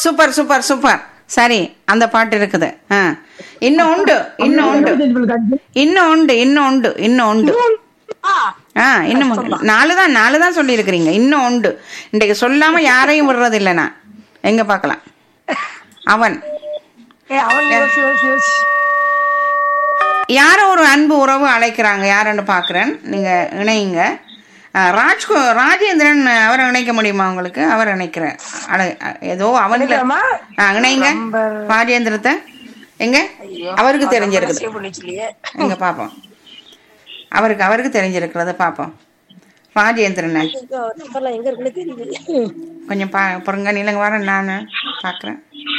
Super super super சரி அந்த பாட்டு இருக்குது ஆ இன்னும் உண்டு இன்னும் உண்டு இன்னும் உண்டு இன்னும் உண்டு இன்னும் உண்டு ஆ இன்னும் உண்டு. நாலு தான் நாலு தான் சொல்லியிருக்கிறீங்க இன்னும் உண்டு இன்றைக்கு சொல்லாம யாரையும் விடுறது இல்லை நான் எங்க பார்க்கலாம் அவன் ஏ அவன் யோசி யோசி யோசி யாரோ ஒரு அன்பு உறவு அழைக்கிறாங்க யாருன்னு பார்க்குறேன் நீங்க இணையுங்க ஆ, ராஜ்கு ராஜேந்திரன் அவரை இணைக்க முடியுமா உங்களுக்கு அவர் இணைக்கிறேன் அழை ஏதோ அவன்ல இணைக்கலாமா? ஆ, இணைங்க ராஜேந்திரத்தை எங்க அவருக்கு தெரிஞ்சிருக்குது சேவ் பண்ணி வச்சுலையே எங்க பார்ப்போம் அவருக்கு அவருக்கு தெரிஞ்சிருக்கிறத பார்ப்போம் ராஜேந்திரன் நம்பர்லாம் எங்க இருக்குன்னு தெரியுது கொஞ்சம் பா பொறுங்க நீலங்க வரேன் நான் பார்க்குறேன்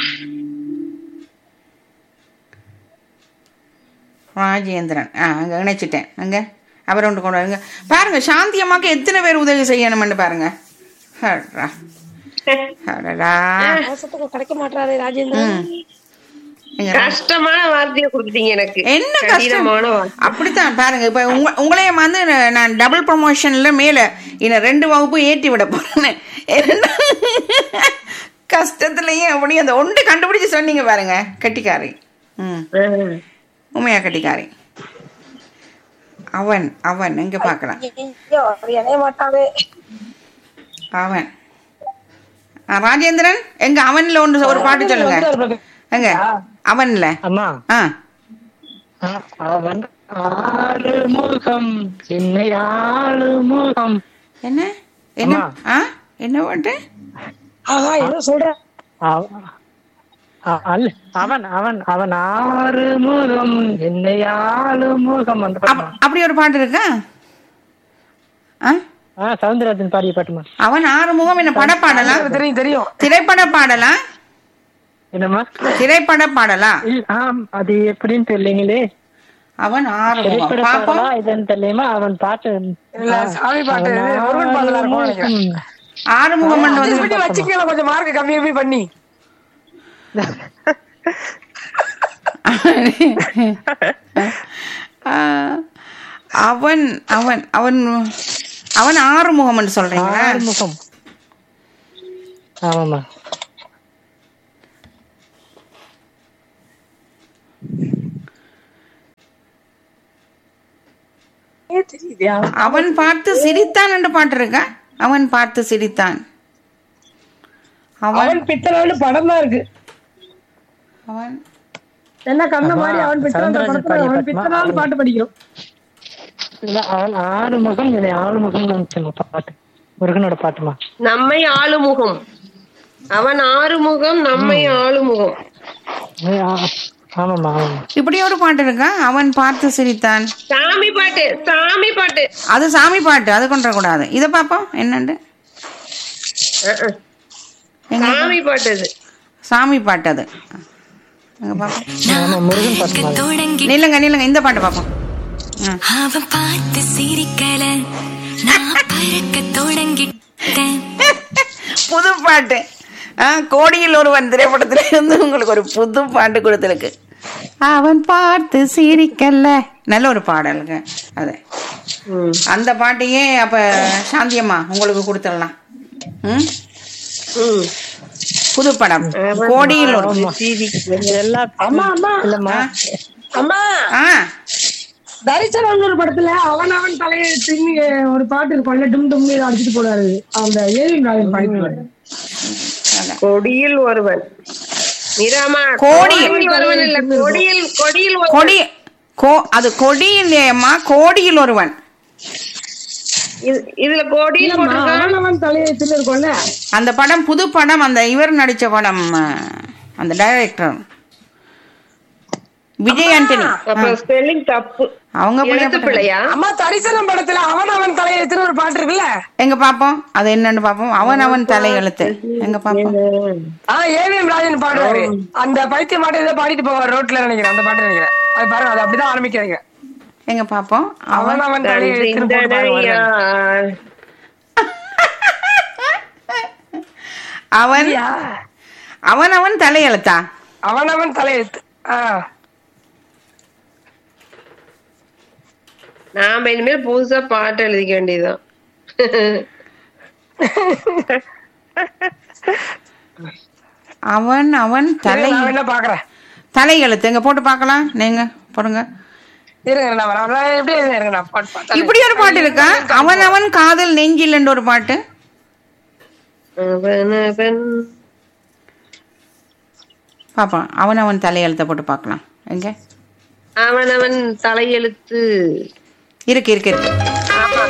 ராஜேந்திரன் ஆ அங்கே இணைச்சிட்டேன் அங்கே அவர் ஒன்று கொண்டு வருங்க பாருங்க சாந்தி அம்மாக்கு எத்தனை பேர் உதவி செய்யணும்னு பாருங்க அடடா. அடடா. அவசரத்துக்கு கிடைக்க மாட்டாரே ராஜேந்திரன் ம். எங்க கஷ்டமான வார்த்தையை கொடுத்துட்டீங்க எனக்கு என்ன கஷ்டம் கடினமான வார்த்தை அப்படித்தான் பாருங்க இப்ப உங்க உங்களைய வந்து நான் டபுள் ப்ரொமோஷன்ல மேல இன்னும் ரெண்டு வகுப்பு ஏற்றி விட போறேன்னு என்ன? கஷ்டத்துலயும் அப்படி அந்த ஒன்று கண்டுபிடிச்சு சொன்னீங்க பாருங்க கட்டிக்காரி ம் உண்மையா கட்டிக்காரி அவன் அவன் எங்க பார்க்கலாம் ஐயோ அவர் இணைய மாட்டாவே அவன் ஆ, ராஜேந்திரன் எங்க அவன்ல ஒன்று ஒரு பாட்டு சொல்லுங்க எங்க அவன்ல அம்மா ஆ அ- அவன் ஆறுமுகம் என்னை ஆளுமுகம் என்ன என்ன அம்மா. ஆ என்ன பாட்டு ஆஹா ஏதோ சொல்ற அவ- அ- அல்ல அவன் அவன் அவன் ஆறுமுகம் என்னை ஆளுமுகம் அந்த அப்- பாட்டுமா அப்படி ஒரு பாட்டு இருக்கா ஆ? ஆ சவுந்தரராஜன் பாடிய பாட்டுமா அவன் ஆறு முகம் என்ன படப்பாடலா தெரியும் தெரியும் திரைப்பட பாடலா என்னம்மா திரைப்பட பாடலா இல்ல, ஆம் அது எப்படின்னு தெரியலீங்களே அவன் ஆறு முகம் திரைப்பட பாப்போம் பாடலா இதுன்னு தெரியலையுமா அவன் பாட்டு இல்ல சாமி பாட்டு அவன் முருகன் பாடலா இருக்கும்னு நினைக்கிறேன் ஆறுமுகம். ஆறு முகம் adjust வந்து பண்ணி வச்சுக்கலாம் கொஞ்சம் மார்க் கம்மி கம்மி பண்ணி ஆ, அவன் அவன் அவன் அவன் ஆறு முகம் சொல்றீங்களா ஆறுமுகம் ஆமாம்மா ஏ தெரியுதா அவன் பார்த்து சிரித்தான் என்று பாட்டு இருக்கா அவன் பார்த்து சிரித்தான் அவன் அவன் பித்தலான்னு படம் தான் இருக்கு அவன் என்ன கண்ண மாதிரி அவன் பித்தலான்ற சவுந்தரராஜன் படத்துல பாடிய அவன் பாட்டுமா? பித்தலான்னு பாட்டு படிக்கிறோம் இல்ல அவன் ஆறுமுகம் என்னை ஆளுமுகம் நினைச்சேன் பாட்டு முருகனோட பாட்டுமா நம்மை ஆளுமுகம் அவன் ஆறுமுகம் நம்மை ஆளுமுகம் ஏ, ஆ- ஆமாம்மா ஆமாம்மா இப்படி ஒரு பாட்டு இருக்கா அவன் பார்த்து சிரித்தான் சாமி பாட்டு சாமி பாட்டு அது சாமி பாட்டு அது கொண்டு கூடாது இதை பார்ப்போம் என்னண்டு அஹ், அஹ். எங்க சாமி பாட்டு அது சாமி பாட்டு அது எங்க பார்ப்போம் ஆமா முருகன் பாட்டுமா தொடங்கி நில்லுங்க நில்லுங்க இந்த பாட்டு பார்ப்போம் ம். அவன் பார்த்து சிரிக்கல நான் பறக்க தொடங்கிட்டேன் புது பாட்டு ஆ, கோடியில் ஒருவன் திரைப்படத்துல இருந்து உங்களுக்கு ஒரு புது பாட்டு கொடுத்துருக்கு அவன் பார்த்து சிரிக்கல நல்ல ஒரு பாடலுங்க அது அந்த பாட்டையே அப்ப சாந்தியம்மா உங்களுக்கு கொடுத்துடலாம் ம் ம். புது படம் கோடியில் ஒரு எல்லா அம்மா அம்மா இல்லம்மா அம்மா ஆ தரிசனம் ஒரு படத்துல அவன் அவன் தலையை திரும்பி ஒரு பாட்டு இருக்கும்ல டும் டும் அடிச்சுட்டு போனாரு அந்த ஏவி ராஜன் பாடிட்டு கொடியில் ஒருவன் நிராமா கோடி. கோடியில் ஒருவன் இல்ல கொடியில் கொடியில் ஒருவன். கொடி கோ அது கொடியிலேயம்மா கோடியில் ஒருவன் இது- இதுல கோடியில் போட்டிருக்கான் அவன் அவன் தலையை திரும்பி இருக்கும்ல அந்த படம் புது படம் அந்த இவர் நடிச்ச படம் ஆ, அந்த டைரக்டர் விஜய் ஆண்டனி அப்ப ஸ்பெல்லிங் தப்பு அவங்க எழுத்து பிள்ளை பிள்ளையா அம்மா தரிசனம் படத்துல அவன் அவன் தலையை திரும்ப ஒரு பாட்டு இருக்குல்ல எங்க பாப்போம் அது என்னன்னு பாப்போம் அவன் அவன் தலை எழுத்து எங்க பாப்போம் ஆ ஏவிஎம் ராஜன் பாடுவாரு அந்த பைத்திய மாட்டை ஏதோ பாடிட்டு போவார் ரோட்ல நினைக்கிறேன் அந்த பாட்டு நினைக்கிறேன் அது பாருங்க அது அப்படிதான் ஆரம்பிக்கிறீங்க எங்க பாப்போம் அவன் அவன் அவன் தலையை திரும்ப போட்டு பாடுவாரு. சிந்தனையால் அவன் அவன் அவன் தலை எழுத்தா அவன் அவன் தலையெழுத்து ஆ நாம இனிமேல் புதுசா பாட்டு எழுதிக்க வேண்டியதுதான் அவன் அவன் தலை நான் என்ன பாக்குறேன் தலை எழுத்து எங்க போட்டு பார்க்கலாம் நீங்க போடுங்க இருங்க நான் வரேன். நான் எப்படி இருங்க நான் பாட்டு பார்த்தேன் இப்படி ஒரு பாட்டு இருக்கா அவன் அவன் காதல் நெஞ்சில் ஒரு பாட்டு அவன் அவன் பாப்போம் அவன் அவன் தலையெழுத்த போட்டு பார்க்கலாம் எங்க அவன் அவன் தலையெழுத்து இருக்கு இருக்கு இருக்கு